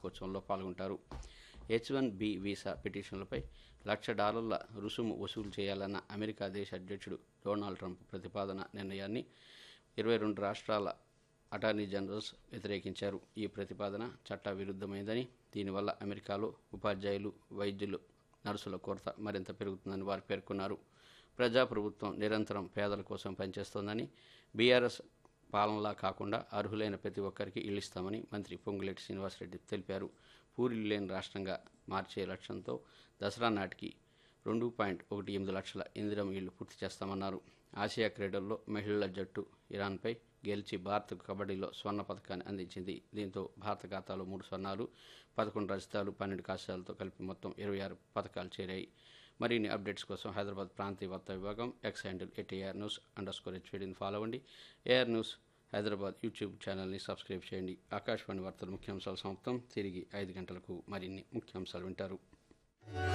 వార్షికోత్సవంలో పాల్గొంటారు H one B visa పిటిషన్లపై లక్ష డాలర్ల రుసుము వసూలు చేయాలన్న అమెరికా దేశ అధ్యక్షుడు డొనాల్డ్ ట్రంప్ ప్రతిపాదన నిర్ణయాన్ని ఇరవై రెండు రాష్ట్రాల అటార్నీ జనరల్స్ వ్యతిరేకించారు ఈ ప్రతిపాదన చట్ట విరుద్ధమైందని దీనివల్ల అమెరికాలో ఉపాధ్యాయులు వైద్యులు నర్సుల కొరత మరింత పెరుగుతుందని వారు పేర్కొన్నారు ప్రజాప్రభుత్వం నిరంతరం పేదల కోసం పనిచేస్తోందని బీఆర్ఎస్ పాలనలా కాకుండా అర్హులైన ప్రతి ఒక్కరికి ఇల్లు ఇస్తామని మంత్రి పొంగులేటి శ్రీనివాసరెడ్డి తెలిపారు పూరిల్లు లేని రాష్ట్రంగా మార్చే లక్ష్యంతో దసరా నాటికి రెండు పాయింట్ ఒకటి ఎనిమిది లక్షల ఇందిరం ఇళ్లు పూర్తి చేస్తామన్నారు ఆసియా క్రీడల్లో మహిళల జట్టు ఇరాన్పై గెలిచి భారత్కు కబడ్డీలో స్వర్ణ పథకాన్ని అందించింది దీంతో భారత ఖాతాలో మూడు స్వర్ణాలు పదకొండు రజతాలు పన్నెండు కాశాలతో కలిపి మొత్తం ఇరవై ఆరు పథకాలు చేరాయి మరిన్ని అప్డేట్స్ కోసం హైదరాబాద్ ప్రాంతీయ వార్తా విభాగం X handle at AR news underscore హెచ్వీడీని ఫాలో అవ్వండి ఏఆర్ న్యూస్ హైదరాబాద్ యూట్యూబ్ ఛానల్ని సబ్స్క్రైబ్ చేయండి ఆకాశవాణి వార్తల ముఖ్యాంశాలు సమాప్తం తిరిగి ఐదు గంటలకు మరిన్ని ముఖ్యాంశాలు వింటారు